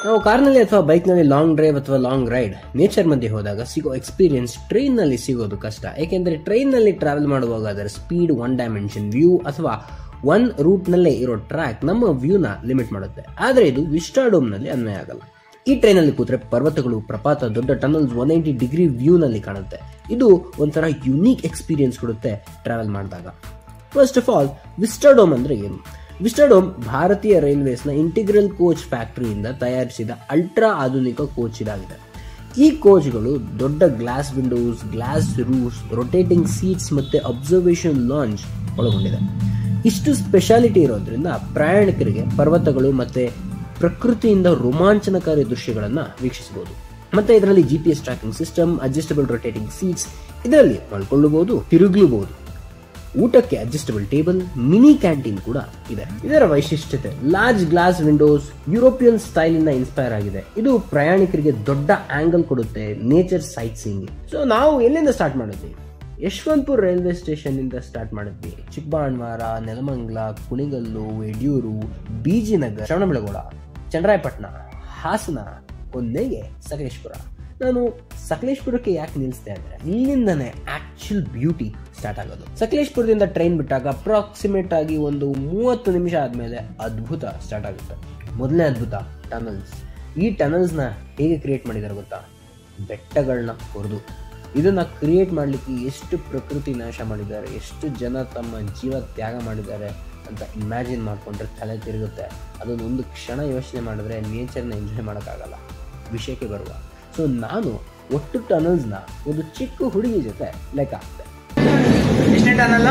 ನಾವು ಕಾರ್ನಲ್ಲಿ ಅಥವಾ ಬೈಕ್ನಲ್ಲಿ ಲಾಂಗ್ ಡ್ರೈವ್ ಅಥವಾ ಲಾಂಗ್ ರೈಡ್ ನೇಚರ್ ಮಧ್ಯೆ ಹೋದಾಗ ಸಿಗೋ ಎಕ್ಸ್ಪೀರಿಯನ್ಸ್ ಟ್ರೈನ್ನಲ್ಲಿ ಸಿಗೋದು ಕಷ್ಟ ಏಕೆಂದರೆ ಟ್ರೈನ್ನಲ್ಲಿ ಟ್ರಾವೆಲ್ ಮಾಡುವಾಗ ಅದರ ಸ್ಪೀಡ್ ಒನ್ ಡೈಮೆನ್ಷನ್ ವ್ಯೂ ಅಥವಾ ಒನ್ ರೂಟ್ನಲ್ಲೇ ಇರೋ ಟ್ರ್ಯಾಕ್ ನಮ್ಮ ವ್ಯೂನ ಲಿಮಿಟ್ ಮಾಡುತ್ತೆ ಆದರೆ ಇದು ವಿಸ್ಟಾಡೋಮ್ನಲ್ಲಿ ಅನ್ವಯ ಆಗಲ್ಲ ಈ ಟ್ರೈನಲ್ಲಿ ಕೂತ್ರೆ ಪರ್ವತಗಳು ಪ್ರಪಾತ ದೊಡ್ಡ ಟನಲ್ಸ್ ಒನ್ ಏಯ್ಟಿ ಡಿಗ್ರಿ ವ್ಯೂನಲ್ಲಿ ಕಾಣುತ್ತೆ ಇದು ಒಂಥರ ಯುನೀಕ್ ಎಕ್ಸ್ಪೀರಿಯನ್ಸ್ ಕೊಡುತ್ತೆ ಟ್ರಾವೆಲ್ ಮಾಡಿದಾಗ ಫಸ್ಟ್ ಆಫ್ ಆಲ್ ವಿಸ್ಟಾಡೋಮ್ ಅಂದ್ರೆ ಏನು ವಿಸ್ಟಾಡೋಮ್ ಭಾರತೀಯ ರೈಲ್ವೇಸ್ನ ಇಂಟಿಗ್ರಲ್ ಕೋಚ್ ಫ್ಯಾಕ್ಟರಿಯಿಂದ ತಯಾರಿಸಿದ ಅಲ್ಟ್ರಾ ಆಧುನಿಕ ಕೋಚ್ ಇದಾಗಿದೆ ಈ ಕೋಚ್ಗಳು ದೊಡ್ಡ glass windows glass roofs rotating seats ಮತ್ತೆ ಅಬ್ಸರ್ವೇಷನ್ ಲಾಂಚ್ ಒಳಗೊಂಡಿದೆ ಇಷ್ಟು ಸ್ಪೆಷಾಲಿಟಿ ಇರೋದ್ರಿಂದ ಪ್ರಯಾಣಿಕರಿಗೆ ಪರ್ವತಗಳು ಮತ್ತೆ ಪ್ರಕೃತಿಯಿಂದ ರೋಮಾಂಚನಕಾರಿ ದೃಶ್ಯಗಳನ್ನು ವೀಕ್ಷಿಸಬಹುದು ಮತ್ತೆ ಇದರಲ್ಲಿ G P S tracking system adjustable rotating seats ಇದರಲ್ಲಿ ಮಲ್ಕೊಳ್ಳಬಹುದು ತಿರುಗಲೂಬಹುದು ಊಟಕ್ಕೆ ಅಡ್ಜಸ್ಟಬಲ್ ಟೇಬಲ್ ಮಿನಿ ಕ್ಯಾಂಟೀನ್ ಕೂಡ ಇದೆ ಇದರ ವೈಶಿಷ್ಟ್ಯತೆ large glass windows European style ಇಂದ ಇನ್ಸ್ಪೈರ್ ಆಗಿದೆ ಇದು ಪ್ರಯಾಣಿಕರಿಗೆ ದೊಡ್ಡ ಆಂಗಲ್ ಕೊಡುತ್ತೆ ನೇಚರ್ ಸೈಟ್ ಸೀಯಿಂಗ್ ಸೊ ನಾವು ಎಲ್ಲಿಂದ ಸ್ಟಾರ್ಟ್ ಮಾಡಿದ್ವಿ ಯಶವಂತಪುರ ರೈಲ್ವೆ ಸ್ಟೇಷನ್ ಇಂದ ಸ್ಟಾರ್ಟ್ ಮಾಡಿದ್ವಿ ಚಿಕ್ಕಬಾಣವಾರ ನೆಲಮಂಗಲ ಕುಣಿಗಲ್ಲು ಯಡಿಯೂರು ಬೀಜಿನಗರ್ ಶ್ರವಣಬೆಳಗೊಳ ಚಂದ್ರಾಯಪಟ್ಟಣ ಹಾಸನ ಕೊನೆಗೆ ಸಕಲೇಶ್ಪುರ ನಾನು ಸಕಲೇಶ್ಪುರಕ್ಕೆ ಯಾಕೆ ನಿಲ್ಲಿಸಿದೆ ಅಂದ್ರೆ ಇಲ್ಲಿಂದನೇ ಆಕ್ಚುಲ್ ಬ್ಯೂಟಿ ಸ್ಟಾರ್ಟ್ ಆಗೋದು ಸಕಲೇಶ್ಪುರದಿಂದ ಟ್ರೈನ್ ಬಿಟ್ಟಾಗ ಅಪ್ರಾಕ್ಸಿಮೇಟ್ ಆಗಿ ಒಂದು ಮೂವತ್ತು ನಿಮಿಷ ಆದ್ಮೇಲೆ ಅದ್ಭುತ ಸ್ಟಾರ್ಟ್ ಆಗುತ್ತೆ ಮೊದಲನೇ ಅದ್ಭುತ ಟನಲ್ಸ್ ಈ ಟನಲ್ಸ್ ನ ಹೇಗೆ ಕ್ರಿಯೇಟ್ ಮಾಡಿದಾರೆ ಗೊತ್ತಾ ಬೆಟ್ಟಗಳನ್ನ ಕೊರೆದು ಇದನ್ನ ಕ್ರಿಯೇಟ್ ಮಾಡ್ಲಿಕ್ಕೆ ಎಷ್ಟು ಪ್ರಕೃತಿ ನಾಶ ಮಾಡಿದ್ದಾರೆ ಎಷ್ಟು ಜನ ತಮ್ಮ ಜೀವ ತ್ಯಾಗ ಮಾಡಿದ್ದಾರೆ ಅಂತ ಇಮ್ಯಾಜಿನ್ ಮಾಡ್ಕೊಂಡ್ರೆ ತಲೆ ತಿರುಗುತ್ತೆ ಅದನ್ನ ಒಂದು ಕ್ಷಣ ಯೋಚನೆ ಮಾಡಿದ್ರೆ ನೇಚರ್ನ ಎಂಜಾಯ್ ಮಾಡೋಕ್ಕಾಗಲ್ಲ ವಿಷಯಕ್ಕೆ ಬರುವ ಸೊ ನಾನು ಒಟ್ಟು ಟನಲ್ಸ್ನ ಒಂದು ಚಿಕ್ಕ ಹುಡುಗಿ ಜೊತೆ ಲೆಕ್ಕ ಹಾಕ್ತೆ ಎಷ್ಟನೇ ಟನಲ್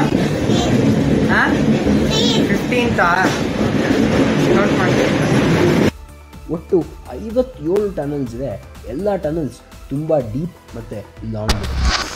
ಫಿಫ್ಟೀನ್ತಾ ನೋಟ್ ಮಾಡ್ತೀನಿ ಒಟ್ಟು ಐವತ್ತೇಳು ಟನಲ್ಸ್ ಇದೆ ಎಲ್ಲ ಟನಲ್ಸ್ ತುಂಬಾ ಡೀಪ್ ಮತ್ತೆ ಲಾಂಗ್ ಇದೆ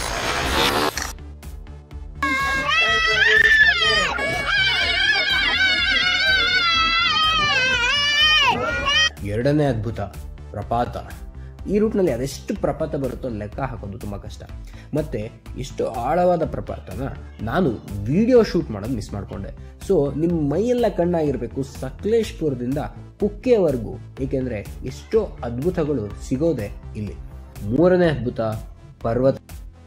ಎರಡನೇ ಅದ್ಭುತ ಪ್ರಪಾತ ಈ ರೂಟ್ನಲ್ಲಿ ಅದೆಷ್ಟು ಪ್ರಪಾತ ಬರುತ್ತೋ ಲೆಕ್ಕ ಹಾಕೋದು ತುಂಬ ಕಷ್ಟ ಮತ್ತೆ ಎಷ್ಟು ಆಳವಾದ ಪ್ರಪಾತನ ನಾನು ವಿಡಿಯೋ ಶೂಟ್ ಮಾಡೋದು ಮಿಸ್ ಮಾಡಿಕೊಂಡೆ ಸೊ ನಿಮ್ಮ ಮೈಯೆಲ್ಲ ಕಣ್ಣಾಗಿರಬೇಕು ಸಕಲೇಶ್ಪುರದಿಂದ ಕುಕ್ಕೆವರೆಗೂ ಏಕೆಂದರೆ ಎಷ್ಟೋ ಅದ್ಭುತಗಳು ಸಿಗೋದೆ ಇಲ್ಲಿ ಮೂರನೇ ಅದ್ಭುತ ಪರ್ವತ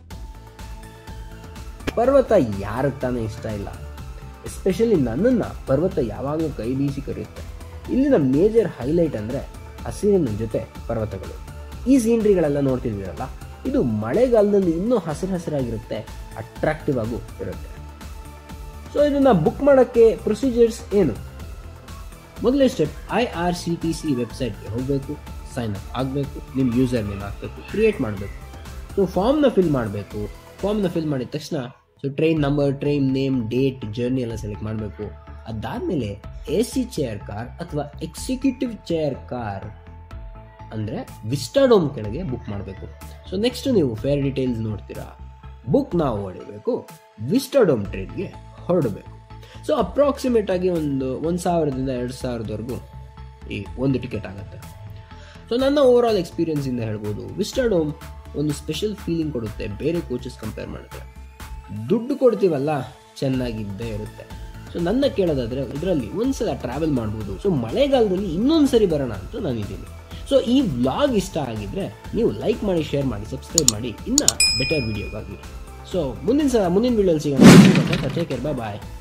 ಪರ್ವತ ಯಾರಿಗೆ ತಾನೇ ಇಷ್ಟ ಇಲ್ಲ ಎಸ್ಪೆಷಲಿ ನನ್ನನ್ನು ಪರ್ವತ ಯಾವಾಗಲೂ ಕೈ ಬೀಸಿ ಕರೆಯುತ್ತೆ ಇಲ್ಲಿನ ಮೇಜರ್ ಹೈಲೈಟ್ ಅಂದರೆ ಹಸಿರಿನ ಜೊತೆ ಪರ್ವತಗಳು ಈ ಸೀನ್ರಿಗಳೆಲ್ಲ ನೋಡ್ತಿದ್ದೀರಲ್ಲ ಇದು ಮಳೆಗಾಲದಲ್ಲಿ ಇನ್ನೂ ಹಸಿರು ಹಸಿರಾಗಿರುತ್ತೆ ಅಟ್ರಾಕ್ಟಿವ್ ಆಗು ಇರುತ್ತೆ ಸೊ ಇದನ್ನ ಬುಕ್ ಮಾಡೋಕ್ಕೆ ಪ್ರೊಸೀಜರ್ಸ್ ಏನು ಮೊದಲನೇ step I R C T C ವೆಬ್ಸೈಟ್ಗೆ ಹೋಗಬೇಕು ಸೈನ್ ಅಪ್ ಆಗಬೇಕು ನಿಮ್ಮ ಯೂಸರ್ ನೇಮ್ ಹಾಕಬೇಕು ಕ್ರಿಯೇಟ್ ಮಾಡಬೇಕು ಸೊ ಫಾರ್ಮ್ನ ಫಿಲ್ ಮಾಡಬೇಕು ಫಾರ್ಮ್ನ ಫಿಲ್ ಮಾಡಿದ ತಕ್ಷಣ so train number train name date journey ಎಲ್ಲ ಸೆಲೆಕ್ಟ್ ಮಾಡಬೇಕು ಅದಾದಮೇಲೆ ಎ ಸಿ ಚೇರ್ ಕಾರ್ ಅಥವಾ ಎಕ್ಸಿಕ್ಯೂಟಿವ್ ಚೇರ್ ಕಾರ್ ಅಂದರೆ ವಿಸ್ಟಾಡೋಮ್ ಕೆಳಗೆ ಬುಕ್ ಮಾಡಬೇಕು ಸೊ ನೆಕ್ಸ್ಟ್ ನೀವು ಫೇರ್ ಡೀಟೇಲ್ಸ್ ನೋಡ್ತೀರಾ ಬುಕ್ ನಾವು ಹೊಡಿಬೇಕು ವಿಸ್ಟಾಡೋಮ್ ಟ್ರೈನ್ಗೆ ಹೊರಡಬೇಕು ಸೊ ಅಪ್ರಾಕ್ಸಿಮೇಟ್ ಆಗಿ ಒಂದು ಒಂದು ಸಾವಿರದಿಂದ ಎರಡು ಸಾವಿರದವರೆಗೂ ಈ ಒಂದು ಟಿಕೆಟ್ ಆಗುತ್ತೆ ಸೊ ನನ್ನ ಓವರ್ ಆಲ್ ಎಕ್ಸ್ಪೀರಿಯನ್ಸಿಂದ ಹೇಳ್ಬೋದು ವಿಸ್ಟಾಡೋಮ್ ಒಂದು ಸ್ಪೆಷಲ್ ಫೀಲಿಂಗ್ ಕೊಡುತ್ತೆ ಬೇರೆ ಕೋಚಸ್ ಕಂಪೇರ್ ಮಾಡಿದ್ರೆ ದುಡ್ಡು ಕೊಡ್ತೀವಲ್ಲ ಚೆನ್ನಾಗಿದ್ದೇ ಇರುತ್ತೆ ಸೊ ನನ್ನ ಕೇಳೋದಾದ್ರೆ ಇದರಲ್ಲಿ ಒಂದ್ಸಲ ಟ್ರಾವೆಲ್ ಮಾಡ್ಬೋದು ಸೊ ಮಳೆಗಾಲದಲ್ಲಿ ಇನ್ನೊಂದು ಸರಿ ಬರೋಣ ಅಂತ ನಾನಿದ್ದೀನಿ ಸೊ ಈ ವ್ಲಾಗ್ ಇಷ್ಟ ಆಗಿದ್ರೆ ನೀವು ಲೈಕ್ ಮಾಡಿ ಶೇರ್ ಮಾಡಿ ಸಬ್ಸ್ಕ್ರೈಬ್ ಮಾಡಿ ಇನ್ನ ಬೆಟರ್ ವಿಡಿಯೋಗಾಗಿ ಸೊ ಮುಂದಿನ ಸಲ ಮುಂದಿನ ವಿಡಿಯೋಲಿ ಸಿಗೋಣ ಟೇಕ್ ಕೇರ್ ಬಾಯ್